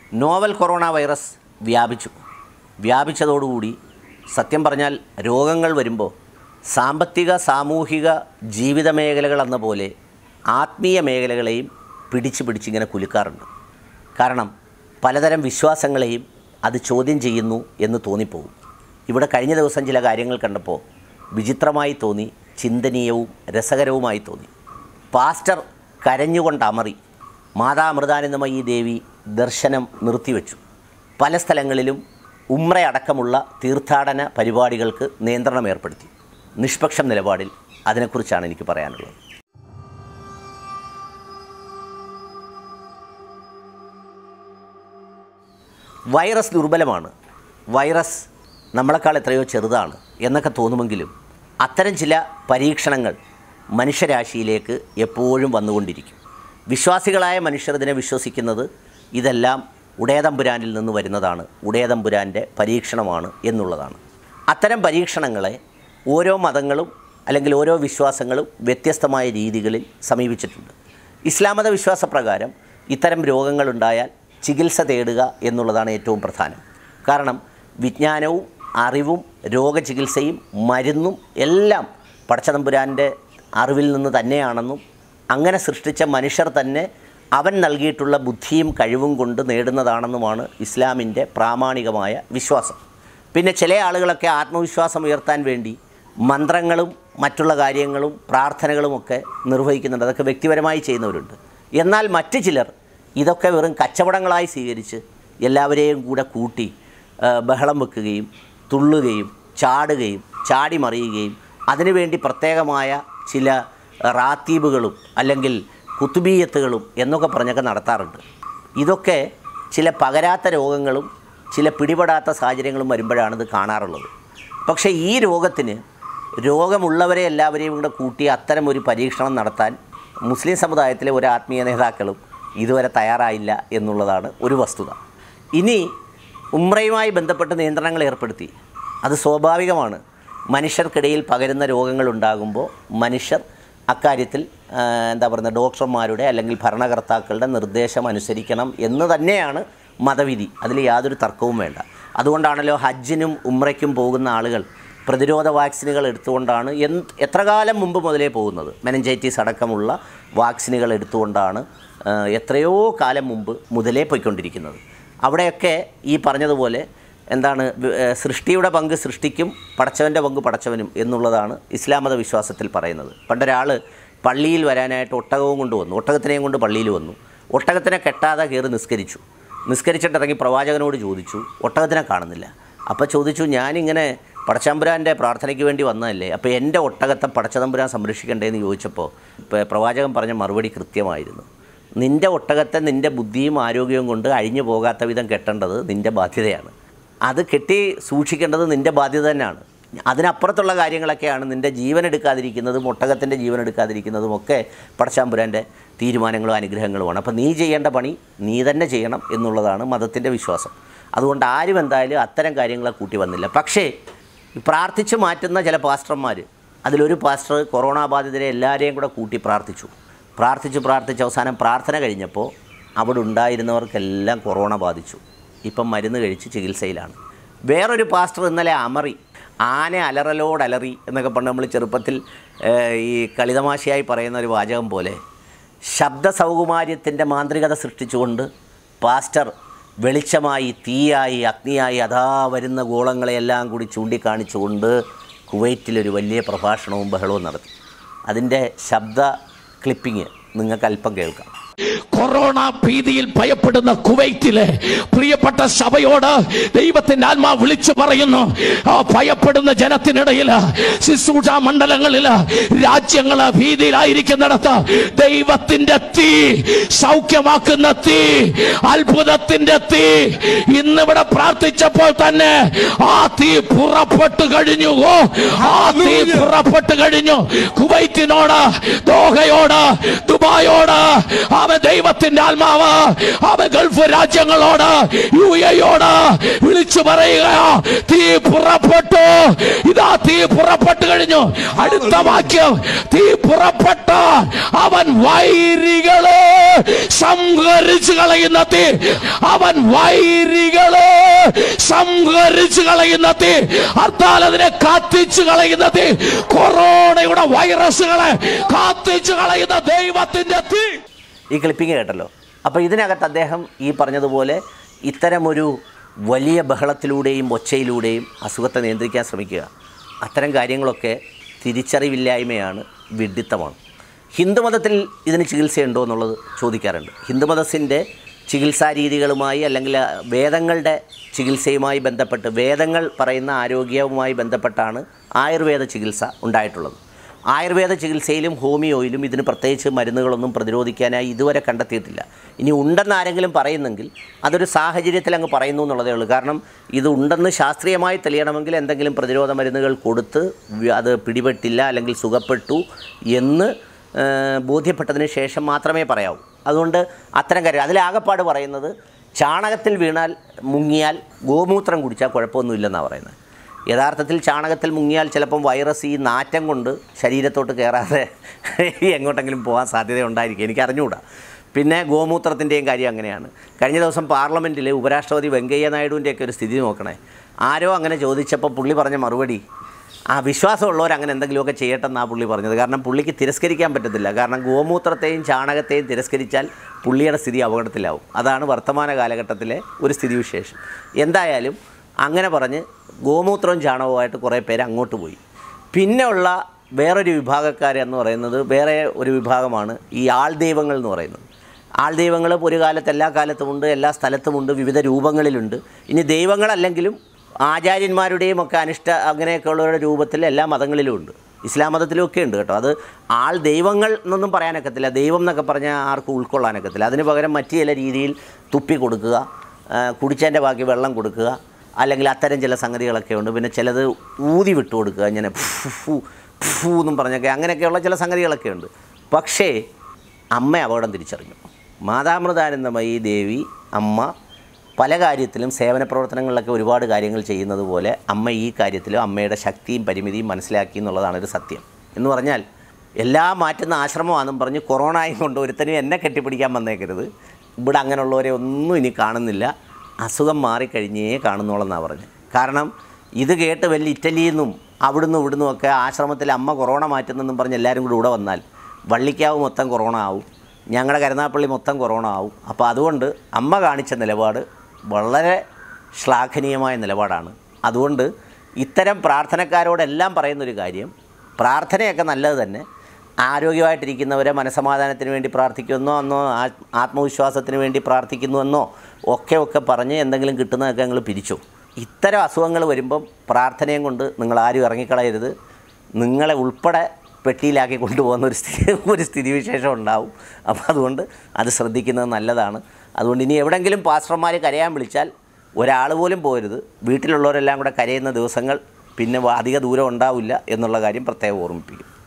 novel corona virus വ്യാപിച്ചു വ്യാപിച്ചതോടുകൂടി സത്യം പറഞ്ഞാൽ രോഗങ്ങൾ വരുമ്പോൾ സാമ്പത്തിക സാമൂഹിക ജീവിത മേഖലകൾ എന്ന പോലെ ആത്മീയ മേഖലകളെയും പിടിച്ച് പിടിച്ചിങ്ങനെ കുലുക്കാറുണ്ട് കാരണം പലതരം വിശ്വാസങ്ങളെയും അത് ചോദ്യം ചെയ്യുന്നു എന്ന് തോന്നിപ്പോകും ഇവിടെ കഴിഞ്ഞ ദിവസം ചില കാര്യങ്ങൾ കണ്ടപ്പോൾ വിചിത്രമായി തോന്നി ചിന്തനീയവും രസകരവുമായി തോന്നി പാസ്റ്റർ കരഞ്ഞുകൊണ്ട് അമറി മാതാമൃതാനന്ദമയി ദേവി ദർശനം നിർത്തിവെച്ചു പല സ്ഥലങ്ങളിലും ഉമ്ര അടക്കമുള്ള തീർത്ഥാടന പരിപാടികൾക്ക് നിയന്ത്രണം ഏർപ്പെടുത്തി നിഷ്പക്ഷം നിലപാടിൽ അതിനെക്കുറിച്ചാണ് എനിക്ക് പറയാനുള്ളത് വൈറസ് ദുർബലമാണ് വൈറസ് നമ്മളെക്കാൾ എത്രയോ ചെറുതാണ് എന്നൊക്കെ തോന്നുമെങ്കിലും അത്തരം ചില പരീക്ഷണങ്ങൾ മനുഷ്യരാശിയിലേക്ക് എപ്പോഴും വന്നുകൊണ്ടിരിക്കും വിശ്വാസികളായ മനുഷ്യർ ഇതിനെ വിശ്വസിക്കുന്നത് ഇതെല്ലാം ഉടയതമ്പുരാനിൽ നിന്ന് വരുന്നതാണ് ഉടയതമ്പുരാൻ്റെ പരീക്ഷണമാണ് എന്നുള്ളതാണ് അത്തരം പരീക്ഷണങ്ങളെ ഓരോ മതങ്ങളും അല്ലെങ്കിൽ ഓരോ വിശ്വാസങ്ങളും വ്യത്യസ്തമായ രീതികളിൽ സമീപിച്ചിട്ടുണ്ട് ഇസ്ലാം മത വിശ്വാസപ്രകാരം ഇത്തരം രോഗങ്ങളുണ്ടായാൽ ചികിത്സ തേടുക എന്നുള്ളതാണ് ഏറ്റവും പ്രധാനം കാരണം വിജ്ഞാനവും അറിവും രോഗചികിത്സയും മരുന്നും എല്ലാം പടച്ചതമ്പുരാൻ്റെ അറിവിൽ നിന്ന് തന്നെയാണെന്നും അങ്ങനെ സൃഷ്ടിച്ച മനുഷ്യർ തന്നെ അവൻ നൽകിയിട്ടുള്ള ബുദ്ധിയും കഴിവും കൊണ്ട് നേടുന്നതാണെന്നുമാണ് ഇസ്ലാമിൻ്റെ പ്രാമാണികമായ വിശ്വാസം പിന്നെ ചില ആളുകളൊക്കെ ആത്മവിശ്വാസം ഉയർത്താൻ വേണ്ടി മന്ത്രങ്ങളും മറ്റുള്ള കാര്യങ്ങളും പ്രാർത്ഥനകളുമൊക്കെ നിർവഹിക്കുന്നുണ്ട് അതൊക്കെ വ്യക്തിപരമായി ചെയ്യുന്നവരുണ്ട് എന്നാൽ മറ്റ് ചിലർ ഇതൊക്കെ വെറും കച്ചവടങ്ങളായി സ്വീകരിച്ച് എല്ലാവരെയും കൂടെ കൂട്ടി ആ, ബഹളം വെക്കുകയും തുള്ളുകയും ചാടുകയും ചാടി മറിയുകയും അതിനുവേണ്ടി പ്രത്യേകമായ ചില റാത്തീബുകളും അല്ലെങ്കിൽ കുത്തുബീയത്തുകളും എന്നൊക്കെ പറഞ്ഞൊക്കെ നടത്താറുണ്ട് ഇതൊക്കെ ചില പകരാത്ത രോഗങ്ങളും ചില പിടിപെടാത്ത സാഹചര്യങ്ങളും വരുമ്പോഴാണ് ഇത് കാണാറുള്ളത് പക്ഷേ ഈ രോഗത്തിന് രോഗമുള്ളവരെ എല്ലാവരെയും കൂടെ കൂട്ടി അത്തരം ഒരു പരീക്ഷണം നടത്താൻ മുസ്ലിം സമുദായത്തിലെ ഒരു ആത്മീയ നേതാക്കളും ഇതുവരെ തയ്യാറായില്ല എന്നുള്ളതാണ് ഒരു വസ്തുത ഇനി ഉമ്രയുമായി ബന്ധപ്പെട്ട് നിയന്ത്രണങ്ങൾ ഏർപ്പെടുത്തി അത് സ്വാഭാവികമാണ് മനുഷ്യർക്കിടയിൽ പകരുന്ന രോഗങ്ങൾ ഉണ്ടാകുമ്പോൾ മനുഷ്യർ അക്കാര്യത്തിൽ ആ, എന്താ പറയുക ഡോക്ടർമാരുടെ അല്ലെങ്കിൽ ഭരണകർത്താക്കളുടെ നിർദ്ദേശം അനുസരിക്കണം എന്ന് തന്നെയാണ് മതവിധി അതിൽ യാതൊരു തർക്കവും വേണ്ട അതുകൊണ്ടാണല്ലോ ഹജ്ജിനും ഉമ്രയ്ക്കും പോകുന്ന ആളുകൾ പ്രതിരോധ വാക്സിനുകൾ എടുത്തുകൊണ്ടാണ് എന്ത് എത്ര കാലം മുമ്പ് മുതലേ പോകുന്നത് മെനഞ്ചൈറ്റീസ് അടക്കമുള്ള വാക്സിനുകൾ എടുത്തുകൊണ്ടാണ് ആ, എത്രയോ കാലം മുമ്പ് മുതലേ പോയിക്കൊണ്ടിരിക്കുന്നത് അവിടെയൊക്കെ ഈ പറഞ്ഞതുപോലെ എന്താണ് വി- ഏ, സൃഷ്ടിയുടെ പങ്ക് സൃഷ്ടിക്കും പടച്ചവൻ്റെ പങ്ക് പടച്ചവനും എന്നുള്ളതാണ് ഇസ്ലാം മത വിശ്വാസത്തിൽ പറയുന്നത് പണ്ടൊരാൾ പള്ളിയിൽ വരാനായിട്ട് ഒട്ടകവും കൊണ്ട് വന്നു ഒട്ടകത്തിനെയും കൊണ്ട് പള്ളിയിൽ വന്നു ഒട്ടകത്തിനെ കെട്ടാതെ കയറി നിസ്കരിച്ചു നിസ്കരിച്ചിട്ട് ഇറങ്ങി പ്രവാചകനോട് ചോദിച്ചു ഒട്ടകത്തിനെ കാണുന്നില്ല അപ്പോൾ ചോദിച്ചു ഞാനിങ്ങനെ പടച്ചമ്പുരാൻ്റെ പ്രാർത്ഥനയ്ക്ക് വേണ്ടി വന്നതല്ലേ അപ്പോൾ എൻ്റെ ഒട്ടകത്തെ പടച്ചതമ്പുരാൻ സംരക്ഷിക്കണ്ടേ എന്ന് ചോദിച്ചപ്പോൾ പ- പ്രവാചകൻ പറഞ്ഞ മറുപടി കൃത്യമായിരുന്നു നിൻ്റെ ഒട്ടകത്തെ നിൻ്റെ ബുദ്ധിയും ആരോഗ്യവും കൊണ്ട് അഴിഞ്ഞു പോകാത്ത വിധം കെട്ടേണ്ടത് നിൻ്റെ ബാധ്യതയാണ് അത് കെട്ടി സൂക്ഷിക്കേണ്ടത് നിൻ്റെ ബാധ്യത തന്നെയാണ് അതിനപ്പുറത്തുള്ള കാര്യങ്ങളൊക്കെയാണ് നിൻ്റെ ജീവൻ എടുക്കാതിരിക്കുന്നതും ഒട്ടകത്തിൻ്റെ ജീവൻ എടുക്കാതിരിക്കുന്നതും ഒക്കെ പടച്ചാമ്പുരാൻ്റെ തീരുമാനങ്ങളും അനുഗ്രഹങ്ങളുമാണ് അപ്പോൾ നീ ചെയ്യേണ്ട പണി നീ തന്നെ ചെയ്യണം എന്നുള്ളതാണ് മതത്തിൻ്റെ വിശ്വാസം അതുകൊണ്ട് ആരും എന്തായാലും അത്തരം കാര്യങ്ങളെ കൂട്ടി വന്നില്ല പക്ഷേ ഈ പ്രാർത്ഥിച്ച് മാറ്റുന്ന ചില പാസ്റ്റർമാർ അതിലൊരു പാസ്റ്റർ കൊറോണ ബാധിതരെ എല്ലാവരെയും കൂടെ കൂട്ടി പ്രാർത്ഥിച്ചു പ്രാർത്ഥിച്ച് പ്രാർത്ഥിച്ച് അവസാനം പ്രാർത്ഥന കഴിഞ്ഞപ്പോൾ അവിടെ ഉണ്ടായിരുന്നവർക്കെല്ലാം കൊറോണ ബാധിച്ചു ഇപ്പം മരുന്ന് കഴിച്ച് ചികിത്സയിലാണ് വേറൊരു പാസ്റ്റർ ഇന്നലെ അമറി ആന അലറലോട് അലറി എന്നൊക്കെ പറഞ്ഞ് നമ്മൾ ചെറുപ്പത്തിൽ ഏഹ്, ഈ കളിതമാശയായി പറയുന്ന ഒരു വാചകം പോലെ ശബ്ദ സൗകുമാര്യത്തിൻ്റെ മാന്ത്രികത സൃഷ്ടിച്ചുകൊണ്ട് പാസ്റ്റർ വെളിച്ചമായി തീയായി അഗ്നിയായി അതാ വരുന്ന ഗോളങ്ങളെയെല്ലാം കൂടി ചൂണ്ടിക്കാണിച്ചുകൊണ്ട് കുവൈറ്റിലൊരു വലിയ പ്രഭാഷണവും ബഹളവും നടത്തി അതിൻ്റെ ശബ്ദ ക്ലിപ്പിങ് നിങ്ങൾക്ക് അല്പം കേൾക്കാം കൊറോണ ഭീതിയിൽ ഭയപ്പെടുന്ന കുവൈറ്റിലെ പ്രിയപ്പെട്ട സഭയോട് ദൈവത്തിന്റെ ആത്മാ വിളിച്ചു പറയുന്നു ആ ഭയപ്പെടുന്ന ജനത്തിനിടയിൽ ശുശ്രൂഷ മണ്ഡലങ്ങളിൽ രാജ്യങ്ങള് ഭീതിയിലായിരിക്കുന്നിടത്ത് ദൈവത്തിന്റെ തീ സൗഖ്യമാക്കുന്ന തീ അത്ഭുതത്തിന്റെ തീ ഇന്നിവിടെ പ്രാർത്ഥിച്ചപ്പോൾ തന്നെ ആ തീ പുറപ്പെട്ടു കഴിഞ്ഞു ഓ ആ തീ പുറപ്പെട്ടു കഴിഞ്ഞു കുവൈറ്റിനോട് ദോഹയോട് ദുബായോട് അവൻ ദൈവ ദൈവത്തിന്റെ ആത്മാവ് അവ ഗൾഫ് രാജ്യങ്ങളോട് യു എയോട് വിളിച്ചു പറയുക തീ പുറപ്പെട്ടു ഇതാ തീ പുറപ്പെട്ടു കഴിഞ്ഞു അടുത്ത വാക്യം തീ പുറപ്പെട്ട അവൻ വൈരികളെ സംഹരിച്ചു കളയുന്ന തീ അവൻ വൈരികളെ സംഹരിച്ചു കളയുന്ന തീ അർത്ഥാൽ അതിനെ കത്തിച്ചു കളയുന്ന തീ കൊറോണയുടെ വൈറസുകളെ കത്തിച്ചു കളയുന്ന ദൈവത്തിന്റെ തീ ഈ ക്ലിപ്പിംഗ് കേട്ടല്ലോ അപ്പോൾ ഇതിനകത്ത് അദ്ദേഹം ഈ പറഞ്ഞതുപോലെ ഇത്തരമൊരു വലിയ ബഹളത്തിലൂടെയും ഒച്ചയിലൂടെയും അസുഖത്തെ നിയന്ത്രിക്കാൻ ശ്രമിക്കുക അത്തരം കാര്യങ്ങളൊക്കെ തിരിച്ചറിവില്ലായ്മയാണ് വിഡ്ഢിത്തമാണ് ഹിന്ദുമതത്തിൽ ഇതിന് ചികിത്സയുണ്ടോ എന്നുള്ളത് ചോദിക്കാറുണ്ട് ഹിന്ദുമതത്തിൻ്റെ ചികിത്സാ രീതികളുമായി അല്ലെങ്കിൽ ആ വേദങ്ങളുടെ ചികിത്സയുമായി ബന്ധപ്പെട്ട് വേദങ്ങൾ പറയുന്ന ആരോഗ്യവുമായി ബന്ധപ്പെട്ടാണ് ആയുർവേദ ചികിത്സ ഉണ്ടായിട്ടുള്ളത് ആയുർവേദ ചികിത്സയിലും ഹോമിയോയിലും ഇതിന് പ്രത്യേകിച്ച് മരുന്നുകളൊന്നും പ്രതിരോധിക്കാനായി ഇതുവരെ കണ്ടെത്തിയിട്ടില്ല ഇനി ഉണ്ടെന്ന് ആരെങ്കിലും പറയുന്നെങ്കിൽ അതൊരു സാഹചര്യത്തിൽ അങ്ങ് പറയുന്നു എന്നുള്ളതേ ഉള്ളൂ കാരണം ഇത് ഉണ്ടെന്ന് ശാസ്ത്രീയമായി തെളിയണമെങ്കിൽ എന്തെങ്കിലും പ്രതിരോധ മരുന്നുകൾ കൊടുത്ത് വ്യ- അത് പിടിപെട്ടില്ല അല്ലെങ്കിൽ സുഖപ്പെട്ടു എന്ന് ആ, ബോധ്യപ്പെട്ടതിന് ശേഷം മാത്രമേ പറയാവൂ അതുകൊണ്ട് അത്തരം കാര്യം അതിലാകപ്പാട് പറയുന്നത് ചാണകത്തിൽ വീണാൽ മുങ്ങിയാൽ ഗോമൂത്രം കുടിച്ചാൽ കുഴപ്പമൊന്നുമില്ലെന്നാണ് പറയുന്നത് യഥാർത്ഥത്തിൽ ചാണകത്തിൽ മുങ്ങിയാൽ ചിലപ്പം വൈറസ് ഈ നാറ്റം കൊണ്ട് ശരീരത്തോട്ട് കയറാതെ എങ്ങോട്ടെങ്കിലും പോകാൻ സാധ്യത ഉണ്ടായിരിക്കും എനിക്ക് അറിഞ്ഞുകൂടാ പിന്നെ ഗോമൂത്രത്തിൻ്റെയും കാര്യം അങ്ങനെയാണ് കഴിഞ്ഞ ദിവസം പാർലമെൻറ്റിൽ ഉപരാഷ്ട്രപതി വെങ്കയ്യ നായിഡുവിൻ്റെയൊക്കെ ഒരു സ്ഥിതി നോക്കണേ ആരോ അങ്ങനെ ചോദിച്ചപ്പോൾ പുള്ളി പറഞ്ഞ മറുപടി ആ വിശ്വാസമുള്ളവർ അങ്ങനെ എന്തെങ്കിലുമൊക്കെ ചെയ്യട്ടെന്നാണ് പുള്ളി പറഞ്ഞത് കാരണം പുള്ളിക്ക് തിരസ്കരിക്കാൻ പറ്റത്തില്ല കാരണം ഗോമൂത്രത്തെയും ചാണകത്തെയും തിരസ്കരിച്ചാൽ പുള്ളിയുടെ സ്ഥിതി അപകടത്തിലാവും അതാണ് വർത്തമാന കാലഘട്ടത്തിലെ ഒരു സ്ഥിതിവിശേഷം എന്തായാലും അങ്ങനെ പറഞ്ഞ് ഗോമൂത്രവും ചാണകവുമായിട്ട് കുറേ പേര് അങ്ങോട്ട് പോയി പിന്നെ ഉള്ള വേറൊരു വിഭാഗക്കാരെന്ന് പറയുന്നത് വേറെ ഒരു വിഭാഗമാണ് ഈ ആൾ ദൈവങ്ങൾ എന്ന് പറയുന്നത് ആൾ ദൈവങ്ങൾ ഒരു കാലത്ത് എല്ലാ കാലത്തുമുണ്ട് എല്ലാ സ്ഥലത്തുമുണ്ട് വിവിധ രൂപങ്ങളിലുണ്ട് ഇനി ദൈവങ്ങളല്ലെങ്കിലും ആചാര്യന്മാരുടെയും ഒക്കെ അനിഷ്ട അങ്ങനെയൊക്കെയുള്ളവരുടെ രൂപത്തിൽ എല്ലാ മതങ്ങളിലും ഉണ്ട് ഇസ്ലാം മതത്തിലും ഒക്കെ ഉണ്ട് കേട്ടോ അത് ആൾ ദൈവങ്ങൾ എന്നൊന്നും പറയാനൊക്കത്തില്ല ദൈവം എന്നൊക്കെ പറഞ്ഞാൽ ആർക്കും ഉൾക്കൊള്ളാനൊക്കത്തില്ല അതിന് പകരം മറ്റു ചില രീതിയിൽ തുപ്പി കൊടുക്കുക ആ, കുടിച്ചതിൻ്റെ ബാക്കി വെള്ളം കൊടുക്കുക അല്ലെങ്കിൽ അത്തരം ചില സംഗതികളൊക്കെ ഉണ്ട് പിന്നെ ചിലത് ഊതി വിട്ടു കൊടുക്കുക ഇങ്ങനെ ഫു, ഫു, ഫു എന്നും പറഞ്ഞൊക്കെ അങ്ങനെയൊക്കെയുള്ള ചില സംഗതികളൊക്കെ ഉണ്ട് പക്ഷേ അമ്മ അപകടം തിരിച്ചറിഞ്ഞു മാതാമൃതാനന്ദമയി ദേവി അമ്മ പല കാര്യത്തിലും സേവന പ്രവർത്തനങ്ങളിലൊക്കെ ഒരുപാട് കാര്യങ്ങൾ ചെയ്യുന്നത് പോലെ അമ്മ ഈ കാര്യത്തിലും അമ്മയുടെ ശക്തിയും പരിമിതിയും മനസ്സിലാക്കി എന്നുള്ളതാണ് ഒരു സത്യം എന്ന് പറഞ്ഞാൽ എല്ലാം മാറ്റുന്ന ആശ്രമമാണെന്നും പറഞ്ഞ് കൊറോണയും കൊണ്ട് ഒരുത്തനും എന്നെ കെട്ടിപ്പിടിക്കാൻ വന്നേക്കരുത് ഇവിടെ അങ്ങനെയുള്ളവരെ ഒന്നും ഇനി കാണുന്നില്ല അസുഖം മാറിക്കഴിഞ്ഞേ കാണുന്നോളെന്നാണ് പറഞ്ഞത് കാരണം ഇത് കേട്ട് വലിയ ഇറ്റലിയിൽ നിന്നും അവിടുന്ന് ഇവിടുന്നും ഒക്കെ ആശ്രമത്തിൽ അമ്മ കൊറോണ മാറ്റുന്നെന്നും പറഞ്ഞ് എല്ലാവരും കൂടി ഇവിടെ വന്നാൽ വള്ളിക്കാവ് മൊത്തം കൊറോണ ആവും ഞങ്ങളുടെ കരുനാപ്പള്ളി മൊത്തം കൊറോണ ആവും അപ്പോൾ അതുകൊണ്ട് അമ്മ കാണിച്ച നിലപാട് വളരെ ശ്ലാഘനീയമായ നിലപാടാണ് അതുകൊണ്ട് ഇത്തരം പ്രാർത്ഥനക്കാരോടെല്ലാം പറയുന്നൊരു കാര്യം പ്രാർത്ഥനയൊക്കെ നല്ലത് തന്നെ ആരോഗ്യമായിട്ടിരിക്കുന്നവരെ മനസമാധാനത്തിന് വേണ്ടി പ്രാർത്ഥിക്കുമെന്നോ എന്നോ ആ- ആത്മവിശ്വാസത്തിന് വേണ്ടി പ്രാർത്ഥിക്കുന്നുവെന്നോ ഒക്കെ ഒക്കെ പറഞ്ഞ് എന്തെങ്കിലും കിട്ടുന്നതൊക്കെ നിങ്ങൾ പിരിച്ചു ഇത്തരം അസുഖങ്ങൾ വരുമ്പം പ്രാർത്ഥനയും കൊണ്ട് നിങ്ങൾ ആരും ഇറങ്ങിക്കളയരുത് നിങ്ങളെ ഉൾപ്പെടെ പെട്ടിയിലാക്കി കൊണ്ടുപോകുന്ന ഒരു സ്ഥിതി ഒരു സ്ഥിതിവിശേഷം ഉണ്ടാവും അപ്പോൾ അതുകൊണ്ട് അത് ശ്രദ്ധിക്കുന്നത് നല്ലതാണ് അതുകൊണ്ട് ഇനി എവിടെയെങ്കിലും പാസ്റ്റർമാർ കരയാൻ വിളിച്ചാൽ ഒരാൾ പോലും പോരുത് വീട്ടിലുള്ളവരെല്ലാം കൂടെ കരയുന്ന ദിവസങ്ങൾ പിന്നെ അധിക ദൂരം ഉണ്ടാവില്ല എന്നുള്ള കാര്യം പ്രത്യേകം ഓർമ്മിപ്പിക്കും